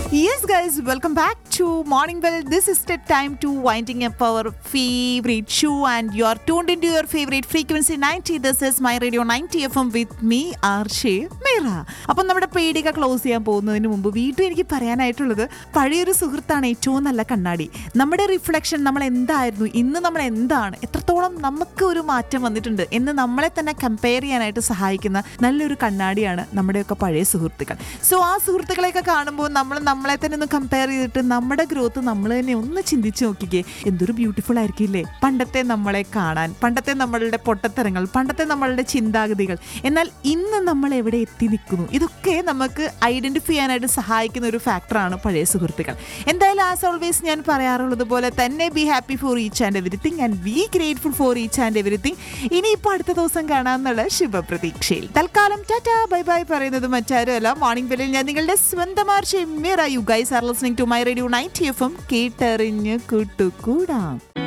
Yes, guys, welcome back to Morning Bell. This is the time to winding up our favorite show, and you are tuned into your favorite frequency 90. This is my radio 90 FM with me, Arshay Mira. അപ്പം നമ്മുടെ പേടിക close ചെയ്യാൻ പോകുന്നതിന് മുമ്പ് വീണ്ടും എനിക്ക് പറയാനായിട്ടുള്ളത് പഴയൊരു സുഹൃത്താണ് ഏറ്റവും നല്ല കണ്ണാടി നമ്മുടെ റിഫ്ലക്ഷൻ നമ്മൾ എന്തായിരുന്നു ഇന്ന് നമ്മൾ എന്താണ് എത്രത്തോളം നമുക്ക് ഒരു മാറ്റം വന്നിട്ടുണ്ട് എന്ന് നമ്മളെ തന്നെ കമ്പയർ ചെയ്യാനായിട്ട് സഹായിക്കുന്ന നല്ലൊരു കണ്ണാടിയാണ് നമ്മുടെയൊക്കെ പഴയ സുഹൃത്തുക്കൾ സോ ആ സുഹൃത്തുക്കളെയൊക്കെ കാണുമ്പോൾ നമ്മൾ നമ്മളെ തന്നെ ഒന്ന് കമ്പയർ ചെയ്തിട്ട് നമ്മുടെ ഗ്രോത്ത് നമ്മൾ തന്നെ ഒന്ന് ചിന്തിച്ച് നോക്കിക്കേ എന്തൊരു ബ്യൂട്ടിഫുൾ ആയിരിക്കില്ലേ പണ്ടത്തെ നമ്മളെ കാണാൻ പണ്ടത്തെ നമ്മളുടെ പൊട്ടത്തരങ്ങൾ പണ്ടത്തെ നമ്മളുടെ ചിന്താഗതികൾ എന്നാൽ ഇന്ന് നമ്മൾ എവിടെ എത്തി നിൽക്കുന്നു ഇതൊക്കെ നമുക്ക് ഐഡന്റിഫൈ ചെയ്യാനായിട്ട് സഹായിക്കുന്ന ഒരു ഫാക്ടറാണ് പഴയ സുഹൃത്തുക്കൾ എന്തായാലും ആസ് ഓൾവേസ് ഞാൻ പറയാറുള്ളത് പോലെ തന്നെ be happy for each and everything and be grateful for each and everything ഇനിയിപ്പോൾ അടുത്ത ദിവസം കാണാമെന്നുള്ള ശുഭപ്രതീക്ഷയിൽ തൽക്കാലം ടാറ്റാ ബൈ ബൈ പറയുന്നത് മറ്റാരുമല്ല മോർണിംഗ് ബെല്ലിൽ ഞാൻ നിങ്ങളുടെ സ്വന്തം Arsha you guys are listening to my radio night F M കേട്ടറിഞ്ഞ് കൂട്ടുകൂടാം